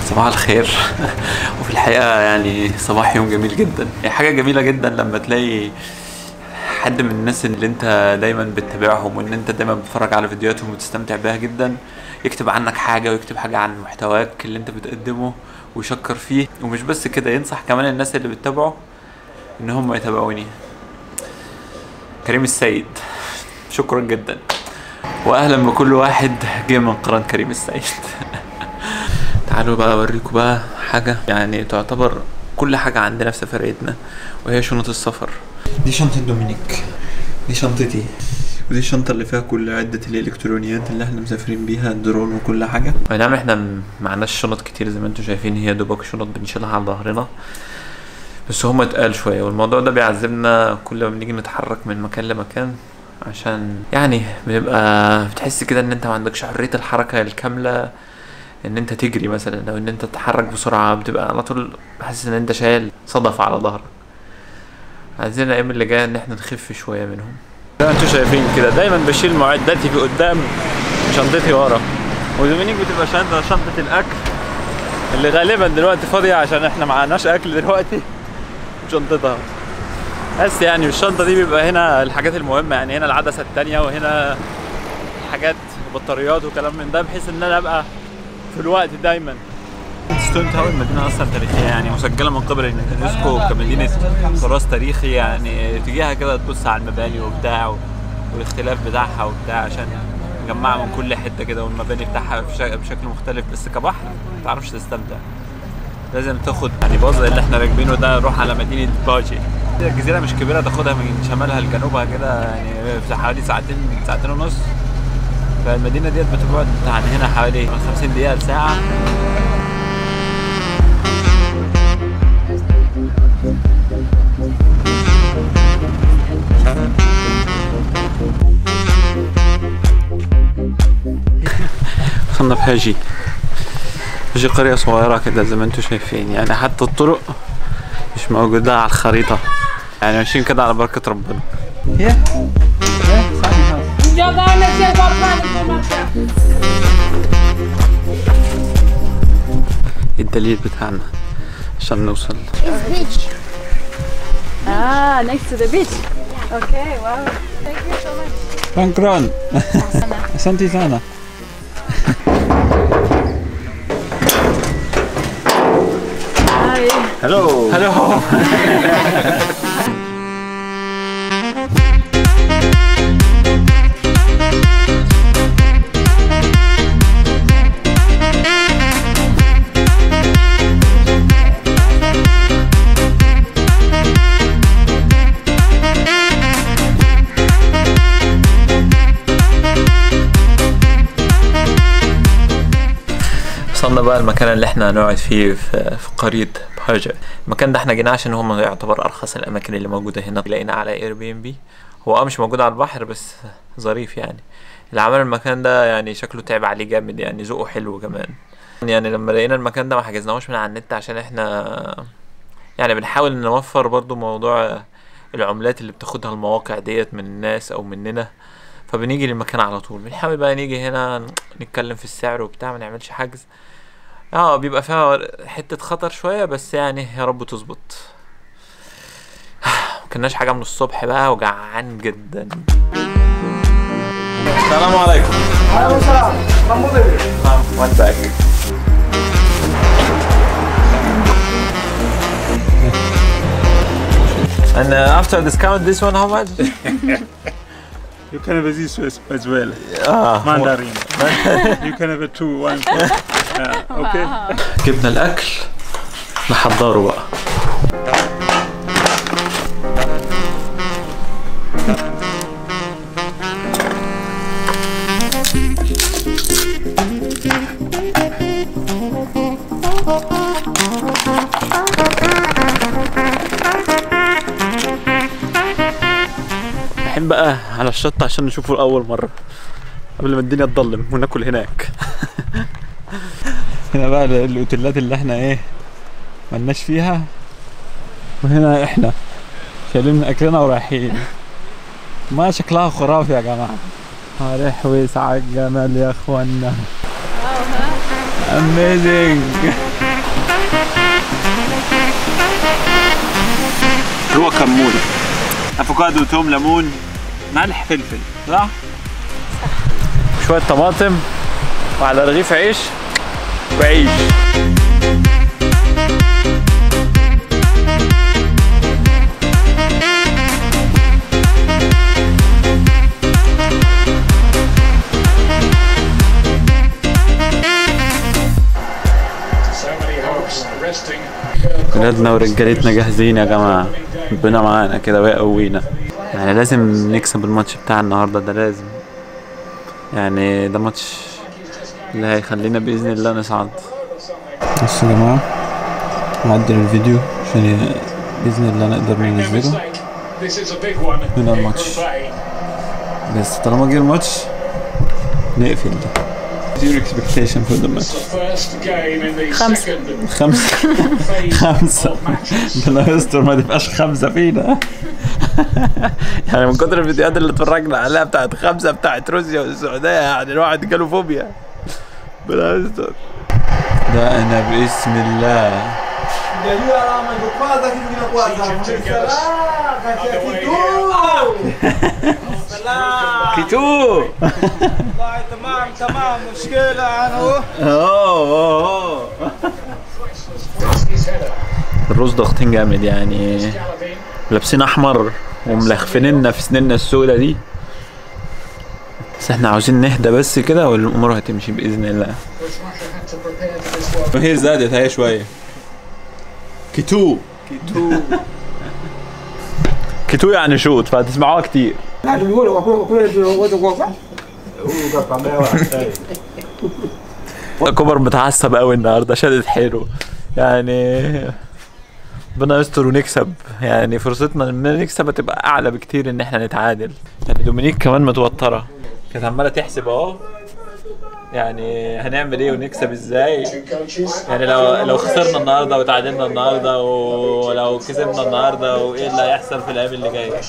صباح الخير وفي الحقيقة يعني صباح يوم جميل جدا هي حاجة جميلة جدا لما تلاقي حد من الناس اللي انت دايما بتتابعهم وان انت دايما بتتفرج على فيديوهاتهم وتستمتع بيها جدا يكتب عنك حاجة ويكتب حاجة عن محتواك اللي انت بتقدمه ويشكر فيه ومش بس كده ينصح كمان الناس اللي بتتابعه ان هم يتابعوني كريم السيد شكرا جدا واهلا بكل واحد جه من قران كريم السيد تعالوا بقى اوريكم بقى حاجة يعني تعتبر كل حاجة عندنا في سفريتنا وهي شنط السفر دي شنطة دومينيك دي شنطتي ودي الشنطة اللي فيها كل عدة الإلكترونيات اللي احنا مسافرين بيها الدرون وكل حاجة أي نعم احنا م- معناش شنط كتير زي ما انتم شايفين هي دوبك شنط بنشيلها على ظهرنا بس هما تقال شوية والموضوع ده بيعذبنا كل ما بنيجي نتحرك من مكان لمكان عشان يعني بنبقى بتحس كده ان انت ما عندكش حرية الحركة الكاملة ان انت تجري مثلا او ان انت تتحرك بسرعة بتبقى على طول حاسس ان انت شايل صدف على ظهرك عايزين الايام اللي جايه ان احنا نخف شويه منهم زي ما انتوا شايفين كده دايما بشيل معداتي في قدام شنطتي ورا ودومينيك بتبقى شنطه شنطه الاكل اللي غالبا دلوقتي فاضيه عشان احنا معناش اكل دلوقتي شنطتها بس يعني الشنطه دي بيبقى هنا الحاجات المهمه يعني هنا العدسه التانية وهنا حاجات بطاريات وكلام من ده بحيث ان انا ابقى في الوقت دايما ستون تاون مدينة أصلا تاريخية يعني مسجلة من قبل اليونسكو كمدينة تراث تاريخي يعني تجيها كده تبص على المباني وبتاع والاختلاف بتاعها وبتاع عشان مجمعة من كل حتة كده والمباني بتاعها بش- بشكل مختلف بس كبحر ما تعرفش تستمتع لازم تاخد يعني باص زي اللي احنا راكبينه ده نروح على مدينة باجي الجزيرة مش كبيرة تاخدها من شمالها لجنوبها كده يعني في حوالي ساعتين ساعتين ونص فالمدينة ديت بتبعد عن هنا حوالي 50 دقيقة لساعة وصلنا في هاجي هاجي قرية صغيرة كده زي ما انتم شايفين يعني حتى الطرق مش موجودة على الخريطة يعني ماشيين كده على بركة ربنا Jogando esse papai informação. الدليل بتاعنا عشان نوصل Ah, next to the beach. Okay, wow. Thank you so much. شكرا أحسنتي سنة Hi. هلو هلو وصلنا بقى المكان اللي احنا هنقعد فيه في, في قرية بهاجة المكان ده احنا جينا عشان هو يعتبر ارخص الاماكن اللي موجودة هنا لقينا على اير بي ام بي هو اه مش موجود على البحر بس ظريف يعني اللي عمل المكان ده يعني شكله تعب عليه جامد يعني ذوقه حلو كمان يعني لما لقينا المكان ده ما حجزناهوش من على النت عشان احنا يعني بنحاول نوفر برضو موضوع العملات اللي بتاخدها المواقع ديت من الناس او مننا فبنيجي للمكان على طول بنحاول بقى نيجي هنا نتكلم في السعر وبتاع ما نعملش حجز اه بيبقى فيها حتة خطر شوية بس يعني يا رب تظبط مكناش حاجة من الصبح بقى وجعان جدا السلام عليكم One back. And uh, after discount, this one how much? You can have this as, as well. Ah, Mandarin. you can have a two, one. Uh, okay. جبنا الأكل نحضره بقى رايحين بقى على الشط عشان نشوفه لأول مرة قبل ما الدنيا تضلم وناكل هناك هنا بقى الاوتيلات اللي احنا ايه ملناش فيها وهنا احنا شايلين اكلنا ورايحين ما شكلها خرافي يا جماعه رحوي ساعة الجمال يا اخوانا اميزنج هو كمون افوكادو توم ليمون ملح فلفل صح؟ شوية طماطم وعلى رغيف عيش وعيش ولادنا ورجالتنا جاهزين يا جماعة ربنا معانا كده ويقوينا يعني لازم نكسب الماتش بتاع النهاردة ده لازم يعني ده ماتش اللي هيخلينا بإذن الله نصعد بصوا يا جماعة نعدل الفيديو عشان بإذن الله نقدر ننزله هنا الماتش. بس طالما جه الماتش نقفل ده Your expectation for the match خمسة. خمسة خمسة ربنا يستر ما تبقاش خمسة فينا يعني من كتر الفيديوهات اللي اتفرجنا عليها بتاعت خمسة بتاعت روسيا والسعودية يعني الواحد جاله فوبيا ربنا يستر ده أنا باسم الله كيتو تمام تمام مشكلة عنه اوه الرز ضاغطين جامد يعني لابسين احمر وملخفننا في سننا السودة دي بس احنا عاوزين نهدى بس كده والامور هتمشي باذن الله هي زادت هي شويه كيتو كيتو كيتو يعني شوت فهتسمعوها كتير كوبر متعصب قوي النهارده شدت حيله يعني ربنا يستر ونكسب يعني فرصتنا ان نكسب هتبقى اعلى بكتير ان احنا نتعادل يعني دومينيك كمان متوتره كانت عماله تحسب اهو يعني هنعمل ايه ونكسب ازاي يعني لو لو خسرنا النهارده وتعادلنا النهارده ولو كسبنا النهارده وايه اللي هيحصل في الايام اللي جايه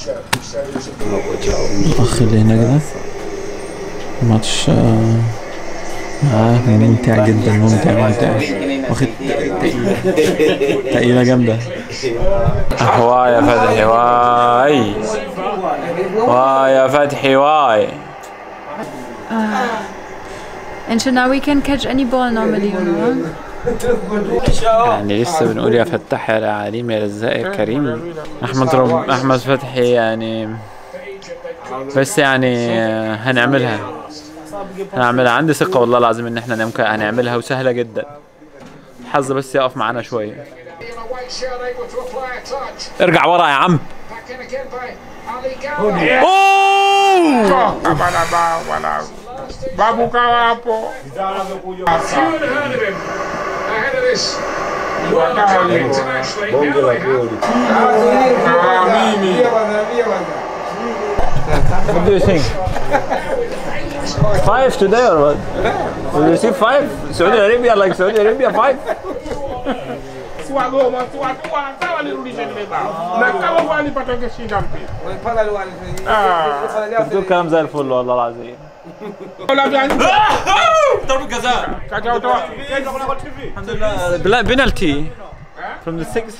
الاخ اللي هناك ده ماتش اه ممتع جدا ممتع ممتع واخد تقيلة تقيلة جامدة واي يا فتحي واي واي يا فتحي واي And so now we can catch any ball normally, you know? يعني لسه بنقول يا فتاح يا عليم يا رزاق يا كريم احمد رب احمد فتحي يعني بس يعني هنعملها هنعملها عندي ثقة والله العظيم ان احنا ممكن هنعملها وسهلة جدا الحظ بس يقف معانا شوية ارجع ورا يا عم اوه Babu kawa hapo. What do you think? Five today or what? Will you see five? Saudi Arabia like Saudi Arabia five? Sua goma, sua tua, sawa nirudishe lile bao. Na kama walipata keshinda mpira. Ah, بتقول كلام زي الفل والله العظيم wala vya ضربة جزاء kaja utoa. لا بنالتي from the six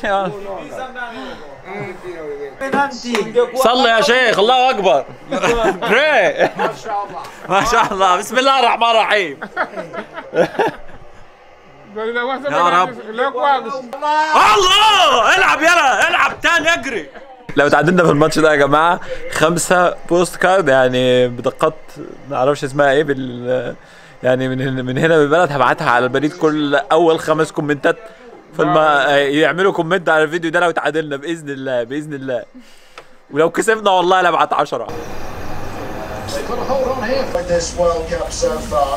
صلي يا شيخ الله اكبر Pray. ما شاء الله بسم الله الرحمن الرحيم يا رب. الله العب يلا العب تاني اجري لو تعادلنا في الماتش ده يا جماعه خمسه بوست كارد يعني بدقات ما اعرفش اسمها ايه بال يعني من هنا من هنا بالبلد هبعتها على البريد كل اول خمس كومنتات فالما يعملوا كومنت على الفيديو ده لو تعادلنا باذن الله باذن الله ولو كسبنا والله لابعت 10 with this World Cup so far.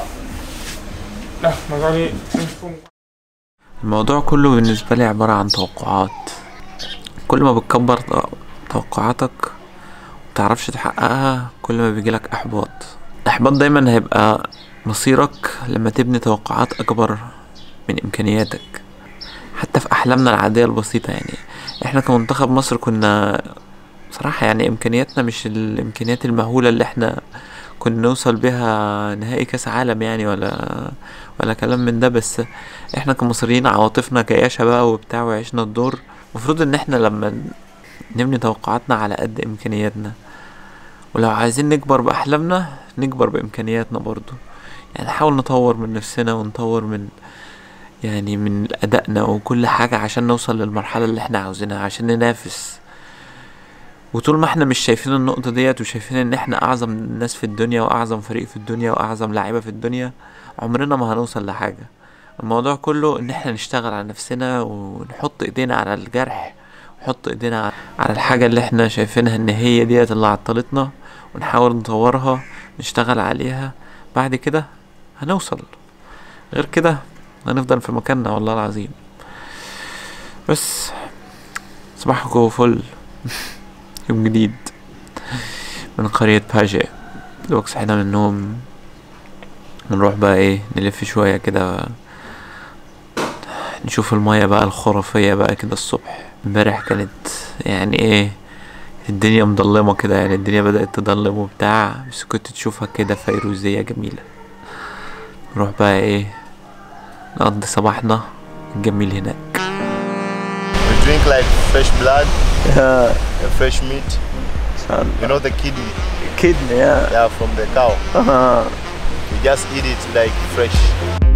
الموضوع كله بالنسبة لي عبارة عن توقعات كل ما بتكبر ت- توقعاتك متعرفش تحققها كل ما بيجيلك إحباط الإحباط دايما هيبقى مصيرك لما تبني توقعات أكبر من إمكانياتك حتى في أحلامنا العادية البسيطة يعني إحنا كمنتخب مصر كنا صراحة يعني إمكانياتنا مش الإمكانيات المهولة اللي إحنا كنا نوصل بيها نهائي كاس عالم يعني ولا ولا كلام من ده بس احنا كمصريين عواطفنا جياشة بقى وبتاع وعشنا الدور المفروض ان احنا لما نبني توقعاتنا على قد امكانياتنا ولو عايزين نكبر باحلامنا نكبر بامكانياتنا برضو يعني نحاول نطور من نفسنا ونطور من يعني من ادائنا وكل حاجة عشان نوصل للمرحلة اللي احنا عاوزينها عشان ننافس وطول ما احنا مش شايفين النقطة ديت وشايفين ان احنا اعظم ناس في الدنيا واعظم فريق في الدنيا واعظم لعيبة في الدنيا عمرنا ما هنوصل لحاجة الموضوع كله ان احنا نشتغل على نفسنا ونحط ايدينا على الجرح ونحط ايدينا على الحاجة اللي احنا شايفينها ان هي ديت اللي عطلتنا ونحاول نطورها نشتغل عليها بعد كده هنوصل غير كده هنفضل في مكاننا والله العظيم بس صباحكم فل يوم جديد من قرية باجي دوك صحينا من النوم نروح بقى ايه نلف شوية كده نشوف المية بقى الخرافية بقى كده الصبح امبارح كانت يعني ايه الدنيا مضلمة كده يعني الدنيا بدأت تضلم وبتاع بس كنت تشوفها كده فيروزية جميلة نروح بقى ايه نقضي صباحنا الجميل هناك We drink like fresh blood, uh, fresh meat. You know the kidney, kidney yeah yeah, from the cow. We just eat it like fresh.